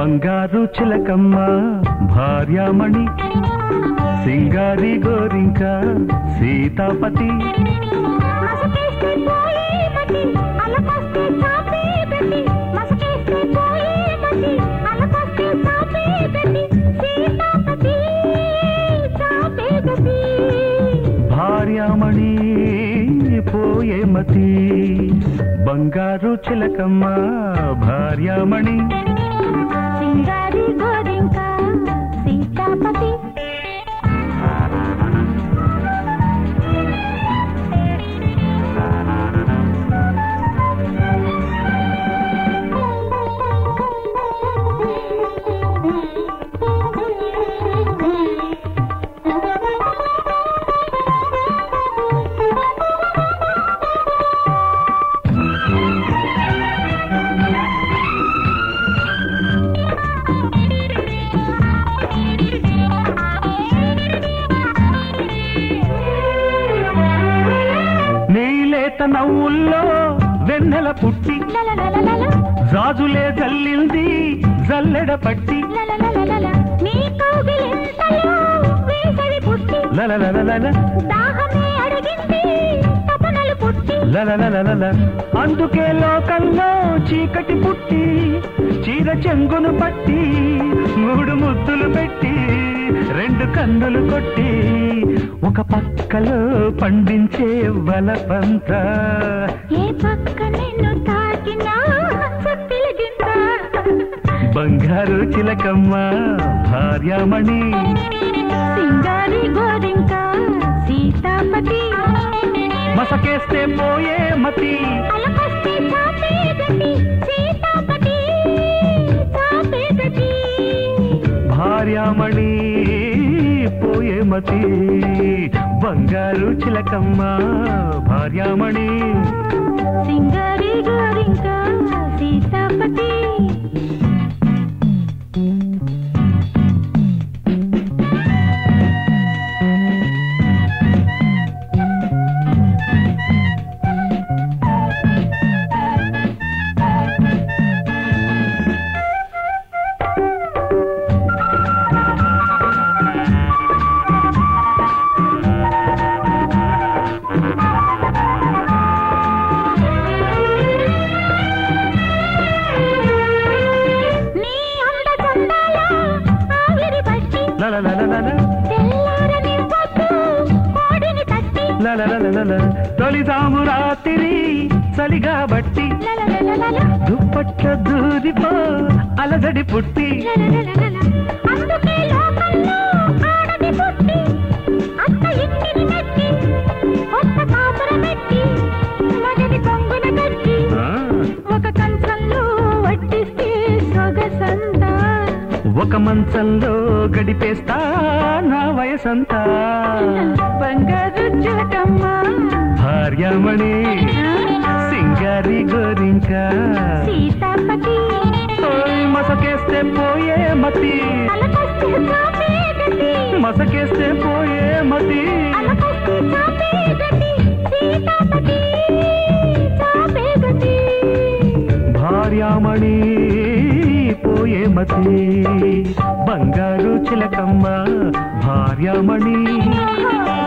బంగారు చిలకమ్మ భార్యామణి సింగారి గోరింక సీతాపతి మసకేస్తే పోయే మతి అలకొస్తే చాపే గతి మసకేస్తే పోయే మతి అలకొస్తే చాపే గతి సీతాపతి చాపే గతి భార్యామణి పోయే మతి బంగారు చిలకమ్మ భార్యామణి సింగారి గోరింక సీతాపతి నీలేత నవ్వుల్లో వెన్నెల పుట్టి లలలలలల, జాజులే జల్లింది జల్లెడ పట్టి లలలలలల, నీ కౌగిలింతలో వేసవి పుట్టి లలలలలల దాహమే అడిగింది తపనలు పుట్టి లలలలలల అందుకే లోకంలో చీకటి పుట్టి చీర చెంగును పట్టి మూడు ముద్దులు పెట్టి రెండు కన్నులు కొట్టి ఒక పక్కలో పండించే వలపంత ఏ పక్క నిన్ను తాకినా చప్పిలగింత బంగారు చిలకమ్మ భార్యామణి సింగారి గోరింక సీతాపతి మసకేస్తే పోయే మతి అలకొస్తే చాపే గతి సీతాపతి చాపే గతి భార్యామణి పోయే మతి బంగారు చిలకమ్మ భార్యామణి సింగారి గోరింక సీతాపతి నీ అంద చందాల ఆవిరి పట్టి లలలలలల తెల్లారని పొద్దు కోడిని తట్టి లలలలలల తొలిదాము రాత్రి చలిగా బట్టి లలలలలల, దుప్పట్ల దూరిపో అలజడి పుట్టి లలలలలల. అందుకే లోకంలో ఆడది పుట్టి అత్త ఇంటిని మెట్టి కొత్త కాపురం పెట్టి మగని కొంగున కట్టి ఆ, ఒక కంచంలో వడ్డిస్తే సొగసంతా ఒక మంచంలో గడిపేస్తా నా వయసంతా బంగారు చిలకమ్మ భార్యామణి సింగారి గోరింక సీతాపతి ఓయ్ మసకేస్తే పోయే మతి అలకొస్తే చాపే గతి మసకేస్తే పోయే మతి అలకొస్తే చాపే గతి సీతాపతి చాపే గతి భార్యామణి పోయే మతి బంగారు చిలకమ్మ భార్యామణి ఆహా